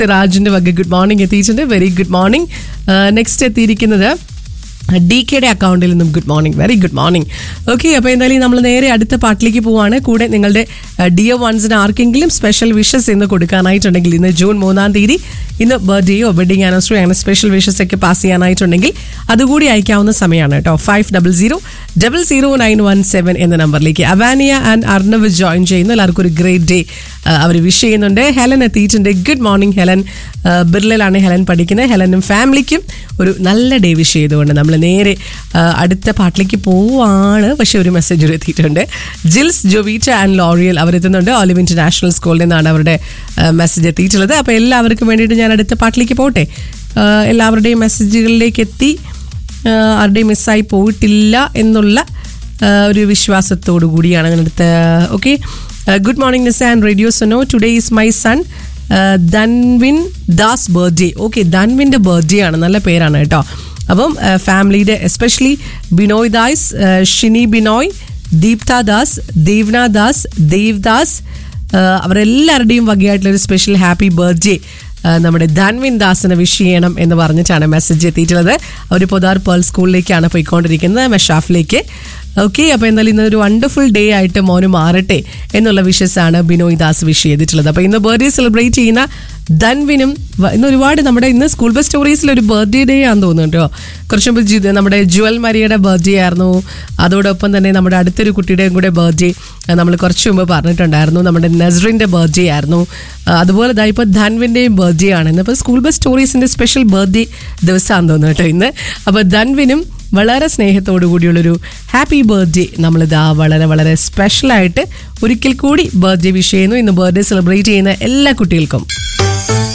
രാജിന്റെ വക good morning എത്തിയിട്ടുണ്ട് very good morning next എത്തിയിരിക്കുന്നത് ഡി കെയുടെ അക്കൗണ്ടിൽ നിന്നും good morning very good morning okay അപ്പോൾ എന്തായാലും നമ്മൾ നേരെ അടുത്ത പാട്ടിലേക്ക് പോവാണ് കൂടെ നിങ്ങളുടെ ഡിയോ വൺസിന് ആർക്കെങ്കിലും സ്പെഷ്യൽ വിഷസ് ഇന്ന് കൊടുക്കാനായിട്ടുണ്ടെങ്കിൽ ഇന്ന് ജൂൺ മൂന്നാം തീയതി ഇന്ന് ബർത്ത്ഡേയോ വെഡിങ് ആനിവേഴ്സറി അങ്ങനെ സ്പെഷ്യൽ വിഷസ് ഒക്കെ പാസ് ചെയ്യാനായിട്ടുണ്ടെങ്കിൽ അതുകൂടി അയക്കാവുന്ന സമയമാണ് കേട്ടോ five double zero double zero nine one seven എന്ന നമ്പറിലേക്ക് അവാനിയ ആൻഡ് അർണവ് ജോയിൻ ചെയ്യുന്നു എല്ലാവർക്കും ഒരു ഗ്രേറ്റ് ഡേ അവർ വിഷ് ചെയ്യുന്നുണ്ട് ഹെലൻ എത്തിയിട്ടുണ്ട് ഗുഡ് മോർണിംഗ് ഹെലൻ ആ, ബിർലയിലാണ് ഹെലൻ പഠിക്കുന്നത് ഹെലനും ഫാമിലിക്കും ഒരു നല്ല ഡേ വിഷ് ചെയ്തുകൊണ്ട് നമ്മൾ നേരെ ആ, അടുത്ത പാട്ടിലേക്ക് പോവാണ് പക്ഷെ ഒരു മെസ്സേജ് ഒരു എത്തിയിട്ടുണ്ട് ജിൽസ് ജൊവീറ്റ ആൻഡ് ലോറിയൽ അവരെത്തുന്നുണ്ട് ഓലിവ് ഇന്റർനാഷണൽ സ്കൂളിൽ നിന്നാണ് അവരുടെ മെസ്സേജ് എത്തിയിട്ടുള്ളത് അപ്പോൾ എല്ലാവർക്കും വേണ്ടിയിട്ട് ഞാൻ അടുത്ത പാട്ടിലേക്ക് പോട്ടെ ആ, എല്ലാവരുടെയും മെസ്സേജുകളിലേക്ക് എത്തി ആ, ആരുടെയും മിസ്സായി പോയിട്ടില്ല എന്നുള്ള ആ, ഒരു വിശ്വാസത്തോടു കൂടിയാണ് അങ്ങനെ അടുത്ത okay good morning Nisa and radio സൊനോ today is my son Dhanvin Das birthday okay ധൻവിൻ്റെ ബർത്ത്ഡേ ആണ് നല്ല പേരാണ് കേട്ടോ അപ്പം ഫാമിലിയുടെ എസ്പെഷ്യലി ബിനോയ് ദാസ് ഷിനി ബിനോയ് ദീപ്ത ദാസ് ദേവ്ന ദാസ് ദേവ്ദാസ് ആഹ് അവരെല്ലാവരുടെയും വകയായിട്ടുള്ള ഒരു സ്പെഷ്യൽ ഹാപ്പി ബർത്ത്ഡേ നമ്മുടെ ധൻവിൻ ദാസിനെ വിഷ് ചെയ്യണം എന്ന് പറഞ്ഞിട്ടാണ് മെസ്സേജ് എത്തിയിട്ടുള്ളത് അവർ പൊതാർ പേൾ സ്കൂളിലേക്കാണ് പോയിക്കൊണ്ടിരിക്കുന്നത് മെഷാഫിലേക്ക് ഓക്കെ അപ്പോൾ എന്തായാലും ഇന്നൊരു വണ്ടർഫുൾ ഡേ ആയിട്ട് മോന് മാറട്ടെ എന്നുള്ള വിഷസ് ആണ് ബിനോയ് ദാസ് വിഷ് ചെയ്തിട്ടുള്ളത് അപ്പോൾ ഇന്ന് ബർത്ത്ഡേ സെലിബ്രേറ്റ് ചെയ്യുന്ന ധൻവിനും വ- ഇന്ന് ഒരുപാട് നമ്മുടെ ഇന്ന് സ്കൂൾ ബസ് സ്റ്റോറീസിൽ ഒരു ബർത്ത്ഡേ ഡേ ആണെന്ന് തോന്നുന്നു കേട്ടോ കുറച്ച് മുമ്പ് ജി- നമ്മുടെ ജുവൽ മരിയുടെ ബർത്ത്ഡേ ആയിരുന്നു അതോടൊപ്പം തന്നെ നമ്മുടെ അടുത്തൊരു കുട്ടിയുടെയും കൂടെ ബർത്ത്ഡേ നമ്മൾ കുറച്ച് മുമ്പ് പറഞ്ഞിട്ടുണ്ടായിരുന്നു നമ്മുടെ നസ്റിൻ്റെ ബർത്ത്ഡേ ആയിരുന്നു ആ, അതുപോലെ ദാ ഇപ്പോൾ ധൻവിൻ്റെയും ബർത്ത്ഡേ ആണ് ഇന്നിപ്പോൾ സ്കൂൾ ബസ് സ്റ്റോറീസിൻ്റെ സ്പെഷ്യൽ ബർത്ത്ഡേ ദിവസമാണെന്ന് തോന്നുന്നു കേട്ടോ ഇന്ന് അപ്പോൾ ധൻവിനും വളരെ സ്നേഹത്തോടു കൂടിയുള്ളൊരു ഹാപ്പി ബർത്ത്ഡേ നമ്മളിതാ വളരെ വളരെ സ്പെഷ്യലായിട്ട് ഒരിക്കൽ കൂടി ബർത്ത്ഡേ വിഷ് ചെയ്യുന്നു ഇന്ന് ബർത്ത്ഡേ സെലിബ്രേറ്റ് ചെയ്യുന്ന എല്ലാ കുട്ടികൾക്കും